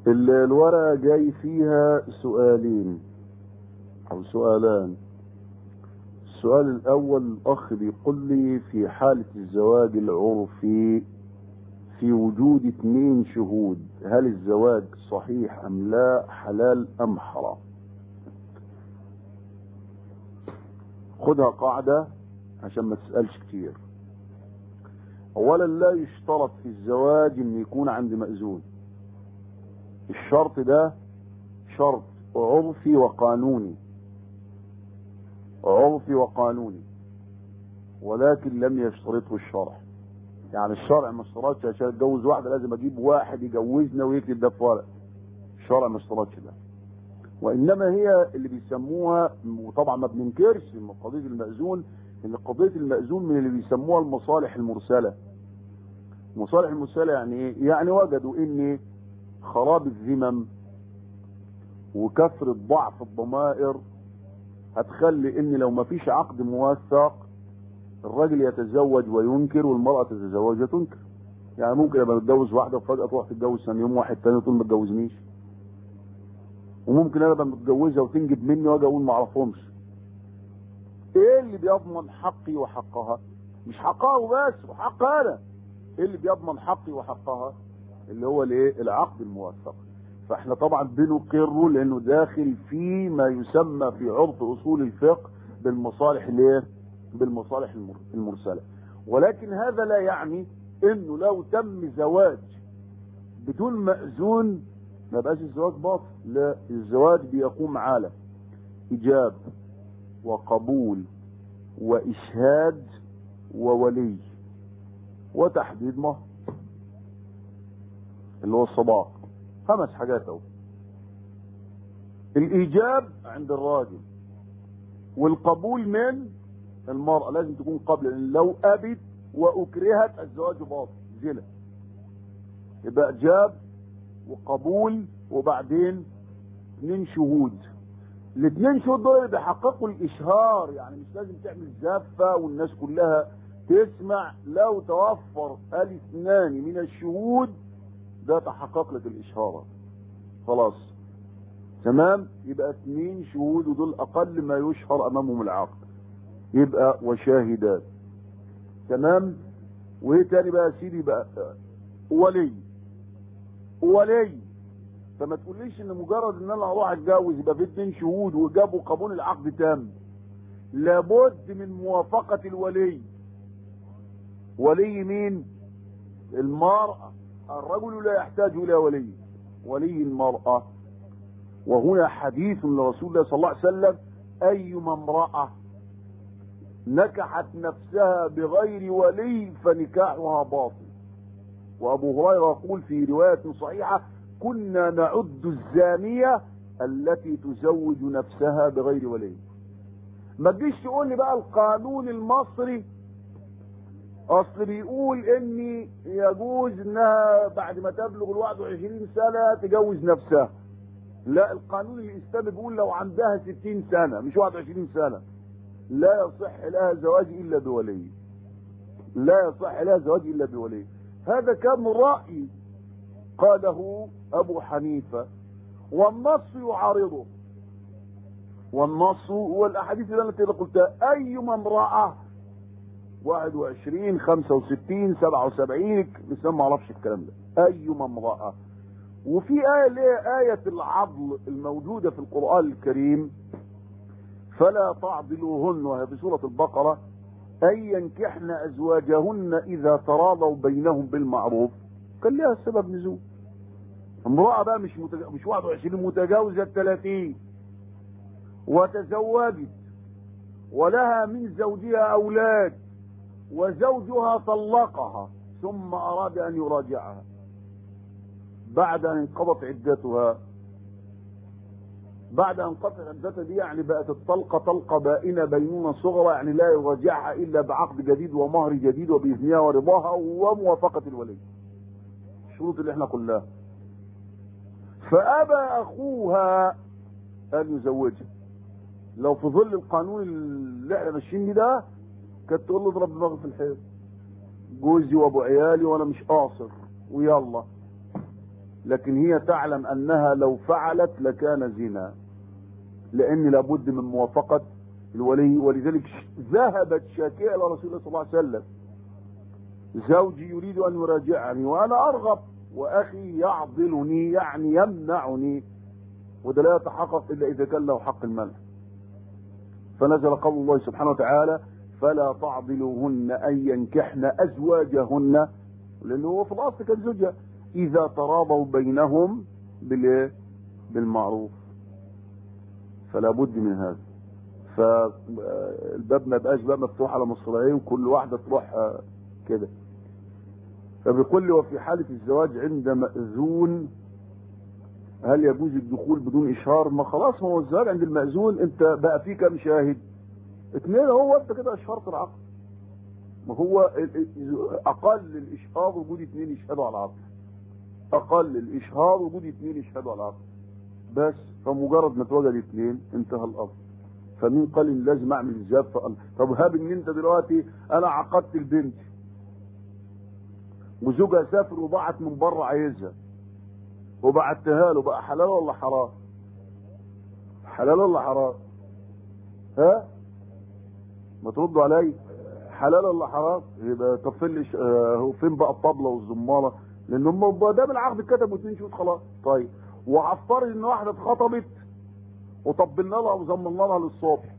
ال- الورقة جاي فيها سؤالين أو سؤالان السؤال الأول الأخ بيقول لي في حالة الزواج العرفي في وجود اثنين شهود هل الزواج صحيح أم لا حلال أم حرام خدها قاعدة عشان ما تسألش كتير أولا لا يشترط في الزواج أن يكون عند مأذون الشرط ده شرط عرفي وقانوني عرفي وقانوني ولكن لم يشترطه الشرع يعني الشرع ما اشترطش عشان اتجوز واحده لازم اجيب واحد يجوزنا ويكتب ده في ورق الشرع ما اشترطش ده وانما هي اللي بيسموها وطبعا ما بننكرش من قضيه المأذون ان قضيه المأذون من اللي بيسموها المصالح المرسله المصالح المرسله يعني ايه؟ يعني وجدوا ان خراب الذمم وكثرة ضعف الضمائر هتخلي ان لو ما فيش عقد موثق الراجل يتزوج وينكر والمرأة تتزوج وتنكر يعني ممكن ابقى متجوز واحدة وفجأة تروح تتجوز ثاني يوم واحد تاني تقول ما تجوزنيش وممكن انا ابقى متجوزها وتنجب مني واجي اقول ما اعرفهمش ايه اللي بيضمن حقي وحقها مش حقها وبس وحقها انا ايه اللي بيضمن حقي وحقها اللي هو الايه العقد الموثق فاحنا طبعا بنقره لانه داخل في ما يسمى في عرف اصول الفقه بالمصالح الايه بالمصالح المر- المرسله ولكن هذا لا يعني انه لو تم زواج بدون مأذون ما بقاش الزواج باطل لا الزواج بيقوم على ايجاب وقبول واشهاد وولي وتحديد مهر اللي هو الصداق خمس حاجات اهو الايجاب عند الراجل والقبول من المرأة لازم تكون قبل لأن لو أبت وأكرهت الزواج باطل زنا يبقى إجاب وقبول وبعدين اثنين شهود الاثنين شهود دول اللي بيحققوا الإشهار يعني مش لازم تعمل زفة والناس كلها تسمع لو توفر الاثنان من الشهود ده تحقق لك الإشهار خلاص تمام يبقى اثنين شهود ودول أقل ما يشهر أمامهم العقد يبقى وشاهدات تمام وايه تاني بقى يا سيدي بقى ولي ولي فما تقوليش ان مجرد ان انا اروح اتجوز يبقى في اتنين شهود وجابوا قبول العقد تام لابد من موافقة الولي ولي مين المرأة الرجل لا يحتاج الى ولي ولي المرأة وهنا حديث لرسول الله صلى الله عليه وسلم ايما امرأة نكحت نفسها بغير ولي فنكاحها باطل وابو هريره يقول في روايه صحيحه كنا نعد الزانيه التي تزوج نفسها بغير ولي ما تجيش تقول لي بقى القانون المصري اصل بيقول ان يجوز انها بعد ما تبلغ ال 21 سنه تجوز نفسها لا القانون الاسلامي بيقول لو عندها 60 سنه مش 21 سنه لا يصح لها زواج الا بولي لا يصح لها زواج الا بولي هذا كان رأي قاله ابو حنيفة والنص يعارضه والنص هو الاحاديث اللي انا كده قلتها ايما امرأة 21 65 77 لسه ما اعرفش الكلام ده ايما امرأة وفي آية اللي هي آية العضل الموجودة في القرآن الكريم فلا تعضلوهن وهي في سورة البقرة أن ينكحن أزواجهن إذا تراضوا بينهم بالمعروف كان لها سبب نزول امرأة بقى مش متج... مش 21 متجاوزة 30 وتزوجت ولها من زوجها أولاد وزوجها طلقها ثم أراد أن يراجعها بعد أن انقضت عدتها بعد ان قطع عدتها دي يعني بقت الطلقه طلقه بائنه بينونه صغرى يعني لا يراجعها الا بعقد جديد ومهر جديد وباذنها ورضاها وموافقه الولي الشروط اللي احنا قلناها فابى اخوها ان يزوجها لو في ظل القانون اللي احنا ماشيين بيه ده كانت تقول له اضرب دماغي في الحيط جوزي وابو عيالي وانا مش قاصر ويلا لكن هي تعلم انها لو فعلت لكان زنا لان لابد من موافقة الولي ولذلك ذهبت شاكية الى رسول الله صلى الله عليه وسلم زوجي يريد ان يراجعني وانا ارغب واخي يعضلني يعني يمنعني وده لا يتحقق الا اذا كان له حق المنع فنزل قول الله سبحانه وتعالى فلا تعضلوهن ان ينكحن ازواجهن لانه هو في الاصل كان زوجها اذا تراضوا بينهم بالايه بالمعروف فلا بد من هذا فالباب ما بقاش بقى مفتوح على مصراعيه وكل واحده تروح كده فبيقول لي وفي حالة الزواج عند مأذون هل يجوز الدخول بدون إشهار ما خلاص ما هو الزواج عند المأذون انت بقى فيه كام شاهد اثنين هو انت كده اشهرت العقد ما هو اقل الاشهار وجود اثنين يشهدوا على العقد اقل الاشهار وجود اثنين يشهدوا على العقد بس فمجرد ما اتوجد اثنين انتهى الامر فمين قال ان لازم اعمل الزواج فقال طب هاب ان انت دلوقتي انا عقدت البنت وزوجها سافر وبعت من بره عايزها وبعتها له بقى حلال ولا حرام حلال ولا حرام ها ما تردوا علي حلال ولا حرام يبقى طب فين هو فين بقى الطبله والزماره لان هم ده بالعقد كتبوا اتنين شهود خلاص طيب وهفترض ان واحده اتخطبت وطبلنا لها وزملنا لها للصبح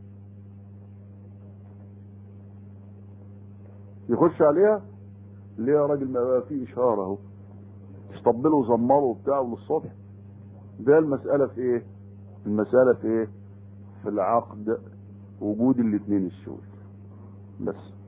يخش عليها ليه يا راجل ما بقى فيه اشاره اهو طبلوا وزمروا وبتاع للصبح ده المساله في ايه المساله في ايه في العقد وجود الاثنين الشهود بس